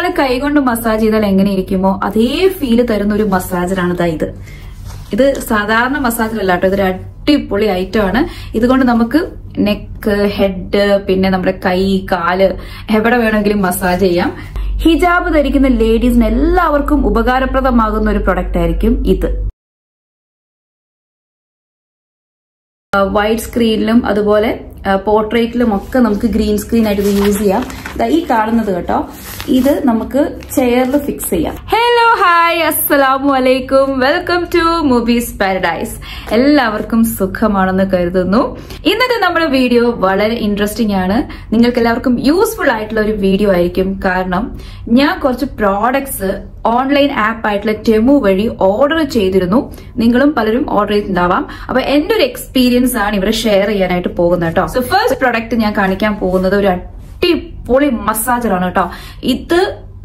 ഒരാൾ കൈകൊണ്ട് മസാജ് ചെയ്താൽ എങ്ങനെ ഇരിക്കുമോ അതേ ഫീല് തരുന്ന ഒരു മസാജറാണ് ഇതാ ഇത് ഇത് സാധാരണ മസാജറല്ല കേട്ടോ ഇതൊരു അടിപൊളി ഐറ്റം ആണ് ഇതുകൊണ്ട് നമുക്ക് നെക്ക് ഹെഡ് പിന്നെ നമ്മുടെ കൈ കാല് എവിടെ വേണമെങ്കിലും മസാജ് ചെയ്യാം ഹിജാബ് ധരിക്കുന്ന ലേഡീസിന് എല്ലാവർക്കും ഉപകാരപ്രദമാകുന്ന ഒരു പ്രൊഡക്റ്റ് ആയിരിക്കും ഇത് വൈറ്റ് സ്ക്രീനിലും അതുപോലെ പോർട്രേറ്റിലും ഒക്കെ നമുക്ക് ഗ്രീൻ സ്ക്രീൻ ആയിട്ട് ഇത് യൂസ് ചെയ്യാം ദാ ഈ കാണുന്നത് കേട്ടോ ഇത് നമുക്ക് ചെയറിൽ ഫിക്സ് ചെയ്യാം ഹലോ ഹായ് അസ്സലാമു അലൈക്കും വെൽക്കം ടു മൂവീസ് പാരഡൈസ് എല്ലാവർക്കും സുഖമാണെന്ന് കരുതുന്നു ഇന്നത്തെ നമ്മുടെ വീഡിയോ വളരെ ഇൻട്രസ്റ്റിംഗ് ആണ് നിങ്ങൾക്ക് എല്ലാവർക്കും യൂസ്ഫുൾ ആയിട്ടുള്ള ഒരു വീഡിയോ ആയിരിക്കും കാരണം ഞാൻ കുറച്ച് പ്രോഡക്ട്സ് ഓൺലൈൻ ആപ്പ് ആയിട്ടുള്ള ടെമു വഴി ഓർഡർ ചെയ്തിരുന്നു നിങ്ങളും പലരും ഓർഡർ ചെയ്തിട്ടുണ്ടാവാം അപ്പൊ എന്റെ ഒരു എക്സ്പീരിയൻസ് ആണ് ഇവിടെ ഷെയർ ചെയ്യാനായിട്ട് പോകുന്നത് കേട്ടോ സോ ഫസ്റ്റ് പ്രൊഡക്റ്റ് ഞാൻ കാണിക്കാൻ പോകുന്നത് ഒരു അടിപൊളി മസാജറാണ് കേട്ടോ ഇത്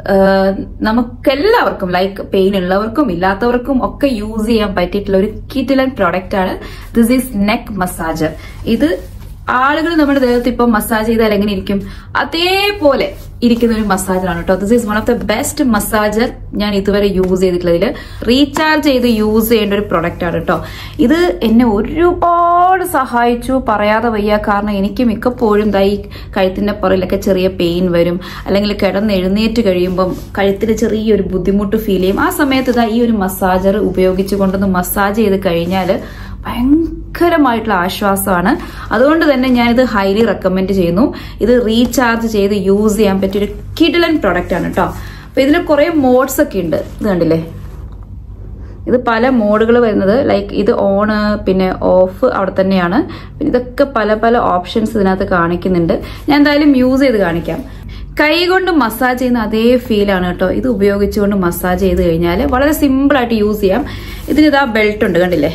നമുക്കെല്ലാവർക്കും ലൈക്ക് പെയിൻ ഉള്ളവർക്കും ഇല്ലാത്തവർക്കും ഒക്കെ യൂസ് ചെയ്യാൻ പറ്റിയിട്ടുള്ള ഒരു കിറ്റിലൻ പ്രോഡക്റ്റ് ആണ് ദിസ് ഈസ് നെക്ക് മസാജർ ഇത് ആളുകൾ നമ്മുടെ ദേഹത്ത് ഇപ്പൊ മസാജ് ചെയ്താൽ എങ്ങനെ ഇരിക്കും അതേപോലെ ഇരിക്കുന്ന ഒരു മസാജറാണ് കേട്ടോ this is one of the best massager ഞാൻ ഇതുവരെ യൂസ് ചെയ്തിട്ടുള്ളതിൽ റീചാർജ് ചെയ്ത് യൂസ് ചെയ്യേണ്ട ഒരു പ്രൊഡക്റ്റ് ആണ് കേട്ടോ ഇത് എന്നെ ഒരുപാട് സഹായിച്ചു പറയാതെ വയ്യ കാരണം എനിക്ക് മിക്കപ്പോഴും ദൈ കഴുത്തിന്റെ പുറകിലൊക്കെ ചെറിയ പെയിൻ വരും അല്ലെങ്കിൽ കിടന്ന് എഴുന്നേറ്റ് കഴിയുമ്പം കഴുത്തിന് ചെറിയൊരു ബുദ്ധിമുട്ട് ഫീൽ ചെയ്യും ആ സമയത്ത് ഇതാ ഈ ഒരു മസാജർ ഉപയോഗിച്ചുകൊണ്ടൊന്ന് മസാജ് ചെയ്ത് കഴിഞ്ഞാൽ ഭയങ്കരമായിട്ടുള്ള ആശ്വാസമാണ് അതുകൊണ്ട് തന്നെ ഞാനിത് ഹൈലി റെക്കമെൻഡ് ചെയ്യുന്നു ഇത് റീചാർജ് ചെയ്ത് യൂസ് ചെയ്യാൻ പറ്റിയ ഒരു കിഡിലൻ പ്രൊഡക്റ്റ് ആണ് കേട്ടോ അപ്പൊ ഇതിൽ കുറെ മോഡ്സ് ഒക്കെ ഉണ്ട് ഇത് കണ്ടില്ലേ ഇത് പല മോഡുകൾ വരുന്നത് ലൈക്ക് ഇത് ഓണ് പിന്നെ ഓഫ് അവിടെ തന്നെയാണ് പിന്നെ ഇതൊക്കെ പല പല ഓപ്ഷൻസ് ഇതിനകത്ത് കാണിക്കുന്നുണ്ട് ഞാൻ എന്തായാലും യൂസ് ചെയ്ത് കാണിക്കാം കൈ കൊണ്ട് മസാജ് ചെയ്യുന്ന അതേ ഫീലാണ് കേട്ടോ ഇത് ഉപയോഗിച്ചുകൊണ്ട് മസാജ് ചെയ്ത് കഴിഞ്ഞാൽ വളരെ സിമ്പിൾ ആയിട്ട് യൂസ് ചെയ്യാം ഇതിന് ഇതാ ബെൽറ്റ് ഉണ്ട് കണ്ടില്ലേ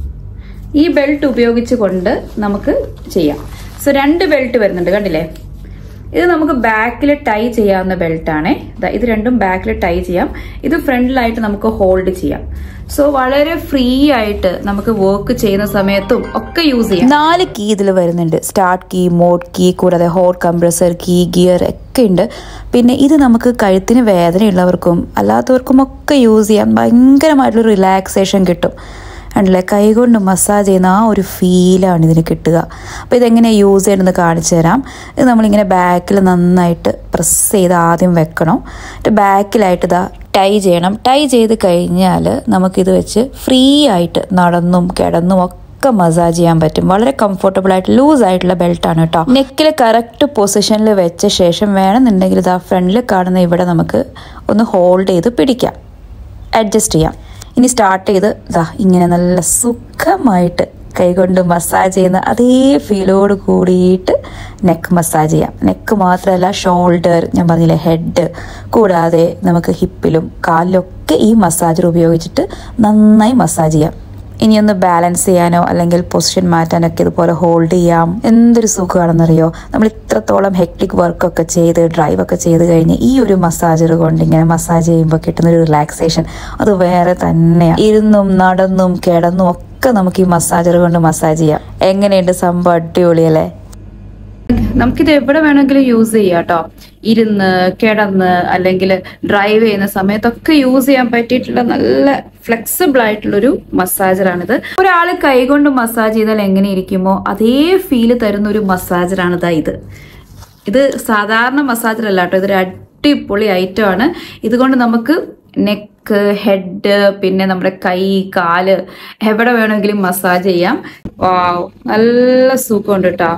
ഈ ബെൽറ്റ് ഉപയോഗിച്ചുകൊണ്ട് നമുക്ക് ചെയ്യാം സോ രണ്ട് ബെൽറ്റ് വരുന്നുണ്ട് കണ്ടില്ലേ ഇത് നമുക്ക് ബാക്കിൽ ടൈ ചെയ്യാവുന്ന ബെൽറ്റ് ആണ് ഇത് രണ്ടും ബാക്കിൽ ടൈ ചെയ്യാം ഇത് ഫ്രണ്ടിലായിട്ട് നമുക്ക് ഹോൾഡ് ചെയ്യാം സോ വളരെ ഫ്രീ ആയിട്ട് നമുക്ക് വർക്ക് ചെയ്യുന്ന സമയത്തും ഒക്കെ യൂസ് ചെയ്യാം നാല് കീ ഇതിൽ വരുന്നുണ്ട് സ്റ്റാർട്ട് കീ മോഡ് കീ കൂടാതെ ഹോട്ട് കംപ്രസർ കീ ഗിയർ ഒക്കെ ഉണ്ട് പിന്നെ ഇത് നമുക്ക് കഴുത്തിന് വേദനയുള്ളവർക്കും അല്ലാത്തവർക്കും ഒക്കെ യൂസ് ചെയ്യാൻ ഭയങ്കരമായിട്ടുള്ള റിലാക്സേഷൻ കിട്ടും ഉണ്ടല്ലേ കൈകൊണ്ട് മസാജ് ചെയ്യുന്ന ആ ഒരു ഫീലാണ് ഇതിന് കിട്ടുക അപ്പോൾ ഇതെങ്ങനെ യൂസ് ചെയ്യണമെന്ന് കാണിച്ചു തരാം ഇത് നമ്മളിങ്ങനെ ബാക്കിൽ നന്നായിട്ട് പ്രസ് ചെയ്ത് ആദ്യം വെക്കണം എന്നിട്ട് ബാക്കിലായിട്ട് ഇതാ ടൈ ചെയ്യണം ടൈ ചെയ്ത് കഴിഞ്ഞാൽ നമുക്കിത് വെച്ച് ഫ്രീ ആയിട്ട് നടന്നും കിടന്നും ഒക്കെ ഒക്കെ മസാജ് ചെയ്യാൻ പറ്റും വളരെ കംഫർട്ടബിൾ ആയിട്ട് ലൂസ് ആയിട്ടുള്ള ബെൽറ്റ് ആണ് കേട്ടോ നെക്കിൽ കറക്റ്റ് പൊസിഷനിൽ വെച്ച ശേഷം വേണമെന്നുണ്ടെങ്കിൽ ഇതാ ഫ്രണ്ടിൽ കാണുന്ന ഇവിടെ നമുക്ക് ഒന്ന് ഹോൾഡ് ചെയ്ത് പിടിക്കാം അഡ്ജസ്റ്റ് ചെയ്യാം ഇനി സ്റ്റാർട്ട് ചെയ്ത് ഇതാ ഇങ്ങനെ നല്ല സുഖമായിട്ട് കൈകൊണ്ട് മസാജ് ചെയ്യുന്ന അതേ ഫീലോട് കൂടിയിട്ട് നെക്ക് മസാജ് ചെയ്യാം നെക്ക് മാത്രമല്ല ഷോൾഡർ ഞാൻ പറഞ്ഞില്ലേ ഹെഡ് കൂടാതെ നമുക്ക് ഹിപ്പിലും കാലിലൊക്കെ ഈ മസാജർ ഉപയോഗിച്ചിട്ട് നന്നായി മസാജ് ചെയ്യാം ഇനി ഒന്ന് ബാലൻസ് ചെയ്യാനോ അല്ലെങ്കിൽ പൊസിഷൻ മാറ്റാനൊക്കെ ഇതുപോലെ ഹോൾഡ് ചെയ്യാം എന്തൊരു സുഖമാണെന്നറിയോ നമ്മൾ ഇത്രത്തോളം ഹെക്ടിക് വർക്കൊക്കെ ചെയ്ത് ഡ്രൈവ് ഒക്കെ ചെയ്ത് കഴിഞ്ഞ് ഈ ഒരു മസാജർ കൊണ്ട് ഇങ്ങനെ മസാജ് ചെയ്യുമ്പോൾ കിട്ടുന്ന ഒരു റിലാക്സേഷൻ അത് വേറെ തന്നെയാണ് ഇരുന്നും നടന്നും കിടന്നും ഒക്കെ നമുക്ക് ഈ മസാജർ കൊണ്ട് മസാജ് ചെയ്യാം എങ്ങനെയുണ്ട് സംഭവം അടിപൊളിയല്ലേ നമുക്കിത് എവിടെ വേണമെങ്കിലും യൂസ് ചെയ്യാം കേട്ടോ ഇരുന്ന് കിടന്ന് അല്ലെങ്കിൽ ഡ്രൈവ് ചെയ്യുന്ന സമയത്തൊക്കെ യൂസ് ചെയ്യാൻ പറ്റിയിട്ടുള്ള നല്ല ഫ്ലെക്സിബിൾ ആയിട്ടുള്ളൊരു മസാജറാണിത് ഒരാൾ കൈകൊണ്ട് മസാജ് ചെയ്താൽ എങ്ങനെ ഇരിക്കുമോ അതേ ഫീല് തരുന്ന ഒരു മസാജറാണ് ഇതാ ഇത് ഇത് സാധാരണ മസാജർ അല്ല കേട്ടോ ഇതൊരു അടിപൊളി ഐറ്റം ആണ് ഇതുകൊണ്ട് നമുക്ക് നെക്ക് ഹെഡ് പിന്നെ നമ്മുടെ കൈ കാല് എവിടെ വേണമെങ്കിലും മസാജ് ചെയ്യാം വാവ് നല്ല സുഖമുണ്ട് കേട്ടോ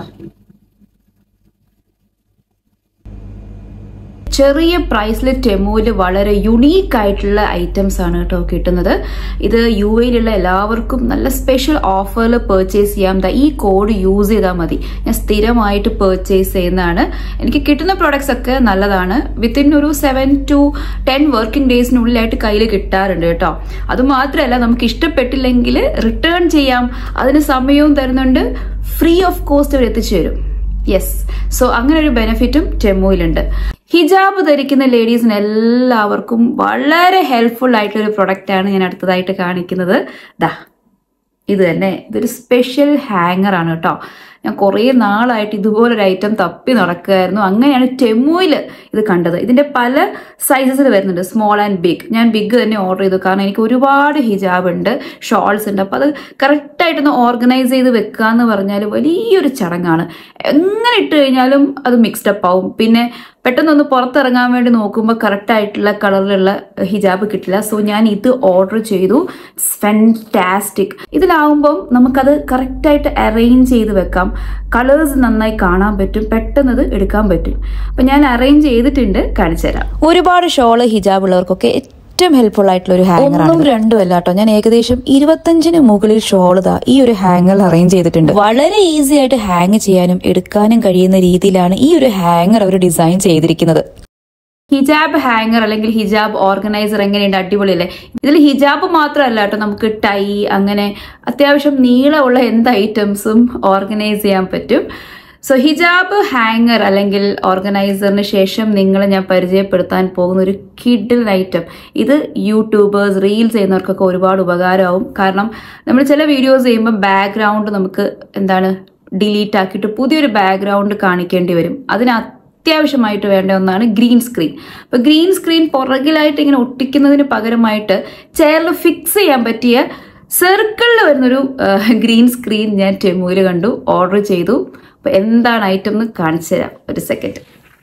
ചെറിയ പ്രൈസിൽ ടെമുവിൽ വളരെ യുണീക്ക് ആയിട്ടുള്ള ഐറ്റംസ് ആണ് കേട്ടോ കിട്ടുന്നത് ഇത് യു എയിലുള്ള എല്ലാവർക്കും നല്ല സ്പെഷ്യൽ ഓഫറിൽ പർച്ചേസ് ചെയ്യാം ദാ ഈ കോഡ് യൂസ് ചെയ്താൽ മതി ഞാൻ സ്ഥിരമായിട്ട് പർച്ചേസ് ചെയ്യുന്നതാണ് എനിക്ക് കിട്ടുന്ന പ്രോഡക്ട്സ് ഒക്കെ നല്ലതാണ് വിത്തിൻ ഒരു സെവൻ ടു ടെൻ വർക്കിംഗ് ഡേയ്സിനുള്ളിലായിട്ട് കയ്യിൽ കിട്ടാറുണ്ട് കേട്ടോ അത് മാത്രമല്ല നമുക്ക് ഇഷ്ടപ്പെട്ടില്ലെങ്കിൽ റിട്ടേൺ ചെയ്യാം അതിന് സമയവും തരുന്നുണ്ട് ഫ്രീ ഓഫ് കോസ്റ്റ് അവർ എത്തിച്ചു തരും യെസ് സോ അങ്ങനെ ഒരു ബെനിഫിറ്റും ടെമുവിലുണ്ട് ഹിജാബ് ധരിക്കുന്ന ലേഡീസിന് എല്ലാവർക്കും വളരെ ഹെൽപ്ഫുൾ ആയിട്ടുള്ള ഒരു പ്രൊഡക്റ്റ് ആണ് ഞാൻ അടുത്തതായിട്ട് കാണിക്കുന്നത് ദാ ഇത് തന്നെ ഇതൊരു സ്പെഷ്യൽ ഹാങ്ങർ ആണ് കേട്ടോ ഞാൻ കുറേ നാളായിട്ട് ഇതുപോലൊരു ഐറ്റം തപ്പി നടക്കുകയായിരുന്നു അങ്ങനെയാണ് ടെമുയിൽ ഇത് കണ്ടത് ഇതിന്റെ പല സൈസസിൽ വരുന്നുണ്ട് സ്മോൾ ആൻഡ് ബിഗ് ഞാൻ ബിഗ് തന്നെ ഓർഡർ ചെയ്തു കാരണം എനിക്ക് ഒരുപാട് ഹിജാബ് ഉണ്ട് ഷോൾസ് ഉണ്ട് അപ്പോൾ അത് കറക്റ്റായിട്ടൊന്ന് ഓർഗനൈസ് ചെയ്ത് വെക്കുക എന്ന് പറഞ്ഞാൽ വലിയൊരു ചടങ്ങാണ് എങ്ങനെ ഇട്ട് കഴിഞ്ഞാലും അത് മിക്സ്ഡ് അപ്പ് ആവും പിന്നെ പെട്ടെന്നൊന്ന് പുറത്തിറങ്ങാൻ വേണ്ടി നോക്കുമ്പോൾ കറക്റ്റ് ആയിട്ടുള്ള കളറിലുള്ള ഹിജാബ് കിട്ടില്ല സോ ഞാൻ ഇത് ഓർഡർ ചെയ്തു ഫെൻറ്റാസ്റ്റിക് ഇതിലാവുമ്പം നമുക്കത് കറക്റ്റായിട്ട് അറേഞ്ച് ചെയ്ത് വെക്കാം കളേഴ്സ് നന്നായി കാണാൻ പറ്റും പെട്ടെന്ന് അത് എടുക്കാൻ പറ്റും അപ്പം ഞാൻ അറേഞ്ച് ചെയ്തിട്ടുണ്ട് കാണിച്ചു തരാം ഒരുപാട് ഷോള് ഹിജാബ് ഉള്ളവർക്കൊക്കെ ഏറ്റവും ഹെൽപ്ഫുൾ ആയിട്ടുള്ള ഒരു ഹാങ്ങർ ഒന്നും രണ്ടും അല്ല കേട്ടോ ഞാൻ ഏകദേശം ഇരുപത്തഞ്ചിന് മുകളിൽ ഷോൾ ഇതാ ഈ ഒരു ഹാങ്ങർ അറേഞ്ച് ചെയ്തിട്ടുണ്ട് വളരെ ഈസി ആയിട്ട് ഹാങ് ചെയ്യാനും എടുക്കാനും കഴിയുന്ന രീതിയിലാണ് ഈ ഒരു ഹാങ്ങർ അവർ ഡിസൈൻ ചെയ്തിരിക്കുന്നത് ഹിജാബ് ഹാങ്ങർ അല്ലെങ്കിൽ ഹിജാബ് ഓർഗനൈസർ എങ്ങനെയുണ്ട് അടിപൊളിയല്ലേ ഇതിൽ ഹിജാബ് മാത്രമല്ല കേട്ടോ നമുക്ക് ടൈ അങ്ങനെ അത്യാവശ്യം നീളമുള്ള എന്ത് ഐറ്റംസും ഓർഗനൈസ് ചെയ്യാൻ പറ്റും സോ ഹിജാബ് ഹാങ്ങർ അല്ലെങ്കിൽ ഓർഗനൈസറിന് ശേഷം നിങ്ങളെ ഞാൻ പരിചയപ്പെടുത്താൻ പോകുന്ന ഒരു കിഡിൽ ഐറ്റം ഇത് യൂട്യൂബേഴ്സ് റീൽസ് ചെയ്യുന്നവർക്കൊക്കെ ഒരുപാട് ഉപകാരമാവും കാരണം നമ്മൾ ചില വീഡിയോസ് ചെയ്യുമ്പോൾ ബാക്ക്ഗ്രൗണ്ട് നമുക്ക് എന്താണ് ഡിലീറ്റ് ആക്കിയിട്ട് പുതിയൊരു ബാക്ക്ഗ്രൗണ്ട് കാണിക്കേണ്ടി വരും അതിന് അത്യാവശ്യമായിട്ട് വേണ്ട ഒന്നാണ് ഗ്രീൻ സ്ക്രീൻ അപ്പോൾ ഗ്രീൻ സ്ക്രീൻ പുറകിലായിട്ട് ഇങ്ങനെ ഒട്ടിക്കുന്നതിന് പകരമായിട്ട് ചെയറിൽ ഫിക്സ് ചെയ്യാൻ പറ്റിയ സർക്കിളിൽ വരുന്നൊരു ഗ്രീൻ സ്ക്രീൻ ഞാൻ ടെമുയിൽ കണ്ടു ഓർഡർ ചെയ്തു അപ്പോൾ എന്താണ് ഐറ്റം എന്ന് കാണിച്ചു തരാം ഒരു സെക്കൻഡ്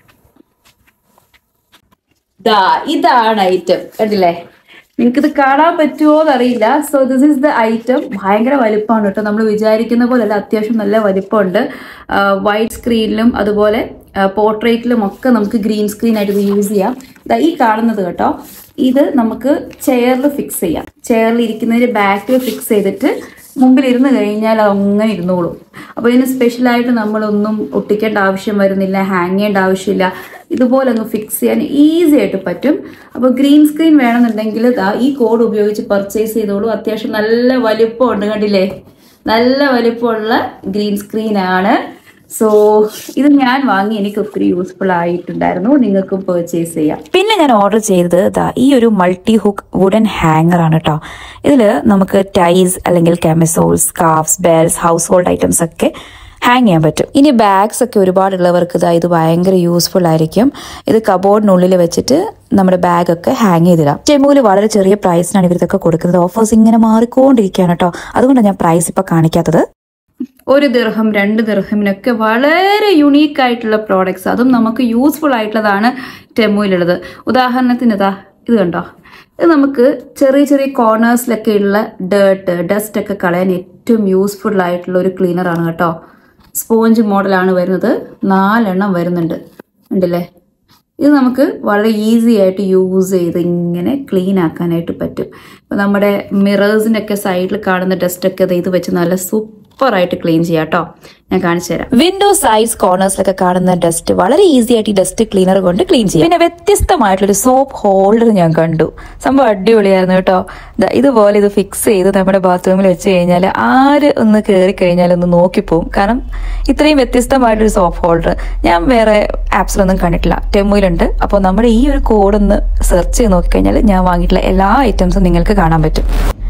ദാ ഇതാണ് ഐറ്റം കണ്ടില്ലേ നിങ്ങൾക്കിത് കാണാൻ പറ്റുമോ എന്നറിയില്ല so this is the item ഭയങ്കര വലിപ്പമാണ് കേട്ടോ നമ്മൾ വിചാരിക്കുന്ന പോലെയല്ല അത്യാവശ്യം നല്ല വലിപ്പമുണ്ട് വൈറ്റ് സ്ക്രീനിലും അതുപോലെ പോർട്രേറ്റിലും ഒക്കെ നമുക്ക് ഗ്രീൻ സ്ക്രീൻ ആയിട്ട് ഇത് യൂസ് ചെയ്യാം ദാ ഈ കാണുന്നത് കേട്ടോ ഇത് നമുക്ക് ചെയറിൽ ഫിക്സ് ചെയ്യാം ചെയറിൽ ഇരിക്കുന്നതിന് ബാക്കിൽ ഫിക്സ് ചെയ്തിട്ട് മുമ്പിൽ ഇരുന്ന് കഴിഞ്ഞാൽ അത് അങ്ങനെ ഇരുന്നോളും അപ്പോൾ ഇതിന് സ്പെഷ്യലായിട്ട് നമ്മളൊന്നും ഒട്ടിക്കേണ്ട ആവശ്യം വരുന്നില്ല ഹാങ് ചെയ്യേണ്ട ആവശ്യമില്ല ഇതുപോലെ അങ്ങ് ഫിക്സ് ചെയ്യാൻ ഈസി ആയിട്ട് പറ്റും അപ്പോൾ ഗ്രീൻ സ്ക്രീൻ വേണമെന്നുണ്ടെങ്കിൽ ദാ ഈ കോഡ് ഉപയോഗിച്ച് പർച്ചേസ് ചെയ്തോളൂ അത്യാവശ്യം നല്ല വലിപ്പമുണ്ട് കണ്ടില്ലേ നല്ല വലിപ്പമുള്ള ഗ്രീൻ സ്ക്രീൻ ആണ് സോ ഇത് ഞാൻ വാങ്ങി എനിക്ക് ഒത്തിരി യൂസ്ഫുൾ ആയിട്ടുണ്ടായിരുന്നു നിങ്ങൾക്കും പർച്ചേസ് ചെയ്യാം പിന്നെ ഞാൻ ഓർഡർ ചെയ്തത് ദാ ഈ ഒരു മൾട്ടി ഹുക്ക് വുഡൻ ഹാങ്ങർ ആണ് കേട്ടോ ഇതിൽ നമുക്ക് ടൈസ് അല്ലെങ്കിൽ camisoles scarfs belts household items ഒക്കെ ഹാങ് ചെയ്യാൻ പറ്റും ഇനി ബാഗ്സ് ഒക്കെ ഒരുപാടുള്ളവർക്ക് ഇതാ ഇത് ഭയങ്കര യൂസ്ഫുൾ ആയിരിക്കും ഇത് കബോർഡിനുള്ളിൽ വെച്ചിട്ട് നമ്മുടെ ബാഗ് ഒക്കെ ഹാങ് ചെയ്തിടാം ടെമുവിൽ വളരെ ചെറിയ പ്രൈസിനാണ് ഇവരിതൊക്കെ കൊടുക്കുന്നത് ഓഫേഴ്സ് ഇങ്ങനെ മാറിക്കൊണ്ടിരിക്കുകയാണ് കേട്ടോ അതുകൊണ്ടാണ് ഞാൻ പ്രൈസ് ഇപ്പൊ കാണിക്കാത്തത് ഒരു ദിർഹം രണ്ട് ദിർഹമിനൊക്കെ വളരെ യുണീക്ക് ആയിട്ടുള്ള പ്രോഡക്ട്സ് അതും നമുക്ക് യൂസ്ഫുൾ ആയിട്ടുള്ളതാണ് ടെമുയിലുള്ളത് ഉദാഹരണത്തിന് ഇതാ ഇത് കണ്ടോ ഇത് നമുക്ക് ചെറിയ ചെറിയ കോർണേഴ്സിലൊക്കെ ഉള്ള ഡേർട്ട് ഡസ്റ്റ് ഒക്കെ കളയാൻ ഏറ്റവും യൂസ്ഫുൾ ആയിട്ടുള്ള ഒരു ക്ലീനറാണ് കേട്ടോ സ്പോഞ്ച് മോഡലാണ് വരുന്നത് നാലെണ്ണം വരുന്നുണ്ട് ഉണ്ടല്ലേ ഇത് നമുക്ക് വളരെ ഈസി ആയിട്ട് യൂസ് ചെയ്ത് ഇങ്ങനെ ക്ലീൻ ആക്കാനായിട്ട് പറ്റും ഇപ്പം നമ്മുടെ മിറേഴ്സിൻ്റെ ഒക്കെ സൈഡിൽ കാണുന്ന ഡസ്റ്റൊക്കെ ഇത് ഇത് വെച്ച് നല്ല സൂപ്പറായിട്ട് ക്ലീൻ ചെയ്യാം കേട്ടോ ഞാൻ കാണിച്ചു തരാം വിൻഡോ സൈസ് കോർണേഴ്സിലൊക്കെ കാണുന്ന ഡസ്റ്റ് വളരെ ഈസി ആയിട്ട് ഈ ഡസ്റ്റ് ക്ലീനർ കൊണ്ട് ക്ലീൻ ചെയ്യാം പിന്നെ വ്യത്യസ്തമായിട്ടുള്ളൊരു സോപ്പ് ഹോൾഡർ ഞാൻ കണ്ടു സംഭവം അടിപൊളിയായിരുന്നു കേട്ടോ ദാ ഇതുപോലെ ഇത് ഫിക്സ് ചെയ്ത് നമ്മുടെ ബാത്റൂമിൽ വെച്ച് കഴിഞ്ഞാൽ ആര് ഒന്ന് കയറി കഴിഞ്ഞാൽ ഒന്ന് നോക്കിപ്പോവും കാരണം ഇത്രയും വ്യത്യസ്തമായിട്ടൊരു സോപ്പ് ഹോൾഡർ ഞാൻ വേറെ ആപ്സിലൊന്നും കണ്ടിട്ടില്ല ടെമ്മുയിലുണ്ട് അപ്പോൾ നമ്മുടെ ഈ ഒരു കോഡ് ഒന്ന് സെർച്ച് ചെയ്ത് നോക്കിക്കഴിഞ്ഞാൽ ഞാൻ വാങ്ങിയിട്ടുള്ള എല്ലാ ഐറ്റംസും നിങ്ങൾക്ക് കാണാൻ പറ്റും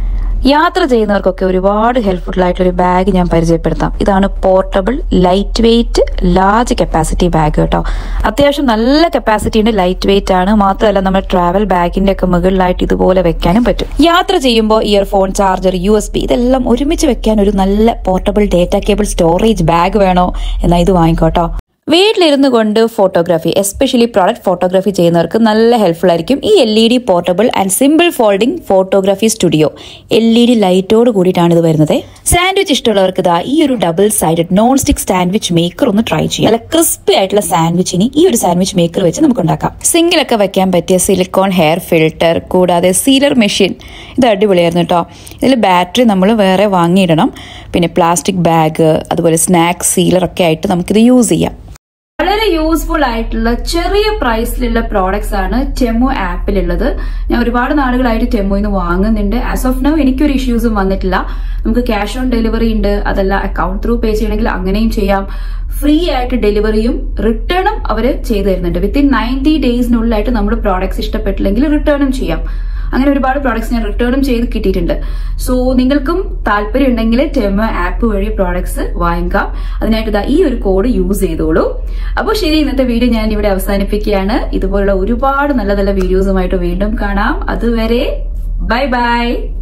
യാത്ര ചെയ്യുന്നവർക്കൊക്കെ ഒരുപാട് ഹെൽപ്ഫുൾ ആയിട്ടുള്ള ഒരു ബാഗ് ഞാൻ പരിചയപ്പെടുത്താം ഇതാണ് portable light weight large capacity bag കേട്ടോ അത്യാവശ്യം നല്ല കപ്പാസിറ്റി ഉണ്ട് ലൈറ്റ് വെയിറ്റ് ആണ് മാത്രമല്ല നമ്മുടെ ട്രാവൽ ബാഗിന്റെ ഒക്കെ മുകളിലായിട്ട് ഇതുപോലെ വെക്കാനും പറ്റും യാത്ര ചെയ്യുമ്പോൾ earphone charger U S B ഇതെല്ലാം ഒരുമിച്ച് വെക്കാൻ ഒരു നല്ല portable data cable storage bag വേണോ എന്നാൽ ഇത് വാങ്ങിക്കോട്ടോ വീട്ടിലിരുന്ന് കൊണ്ട് ഫോട്ടോഗ്രാഫി എസ്പെഷ്യലി പ്രോഡക്റ്റ് ഫോട്ടോഗ്രാഫി ചെയ്യുന്നവർക്ക് നല്ല ഹെൽപ്ഫുൾ ആയിരിക്കും ഈ L E D portable and simple folding photography studio L E D ലൈറ്റോട് കൂടിയിട്ടാണ് ഇത് വരുന്നത് സാൻഡ്വിച്ച് ഇഷ്ടമുള്ളവർക്ക് ഇതാ ഈ ഒരു double sided non stick sandwich maker ഒന്ന് ട്രൈ ചെയ്യാം നല്ല ക്രിസ്പി ആയിട്ടുള്ള സാൻഡ്വിച്ചിന് ഈ ഒരു സാൻഡ്വിച്ച് മേക്കർ വെച്ച് നമുക്ക് ഉണ്ടാക്കാം സിങ്കിലൊക്കെ വെക്കാൻ പറ്റിയ സിലിക്കോൺ ഹെയർ ഫിൽട്ടർ കൂടാതെ സീലർ മെഷീൻ ഇത് അടിപൊളിയായിരുന്നു കേട്ടോ ഇതിൽ ബാറ്ററി നമ്മൾ വേറെ വാങ്ങിയിടണം പിന്നെ പ്ലാസ്റ്റിക് ബാഗ് അതുപോലെ സ്നാക്സ് സീലർ ഒക്കെ ആയിട്ട് നമുക്കിത് യൂസ് ചെയ്യാം വളരെ യൂസ്ഫുൾ ആയിട്ടുള്ള ചെറിയ പ്രൈസിലുള്ള പ്രോഡക്ട്സ് ആണ് ടെമോ ആപ്പിലുള്ളത് ഞാൻ ഒരുപാട് നാളുകളായിട്ട് ടെമോയിൽ നിന്ന് വാങ്ങുന്നുണ്ട് ആസ് ഓഫ് നൗ എനിക്കൊരു ഇഷ്യൂസും വന്നിട്ടില്ല നമുക്ക് ക്യാഷ് ഓൺ ഡെലിവറി ഉണ്ട് അതല്ല അക്കൗണ്ട് ത്രൂ പേ ചെയ്യണമെങ്കിൽ അങ്ങനെയും ചെയ്യാം ഫ്രീ ആയിട്ട് ഡെലിവറിയും റിട്ടേണും അവർ ചെയ്തു തരുന്നുണ്ട് വിത്തിൻ നയൻറ്റി ഡേയ്സിനുള്ളിലായിട്ട് നമ്മുടെ പ്രോഡക്ട്സ് ഇഷ്ടപ്പെട്ടില്ലെങ്കിൽ റിട്ടേണും ചെയ്യാം അങ്ങനെ ഒരുപാട് പ്രോഡക്ട്സ് ഞാൻ റിട്ടേണും ചെയ്ത് കിട്ടിയിട്ടുണ്ട് സോ നിങ്ങൾക്കും താല്പര്യം ഉണ്ടെങ്കിൽ ടെമ ആപ്പ് വഴി പ്രോഡക്ട്സ് വാങ്ങിക്കാം അതിനായിട്ട് ദാ ഈ ഒരു കോഡ് യൂസ് ചെയ്തോളൂ അപ്പോൾ ശരി ഇന്നത്തെ വീഡിയോ ഞാൻ ഇവിടെ അവസാനിപ്പിക്കുകയാണ് ഇതുപോലുള്ള ഒരുപാട് നല്ല നല്ല വീഡിയോസുമായിട്ട് വീണ്ടും കാണാം അതുവരെ ബൈ ബൈ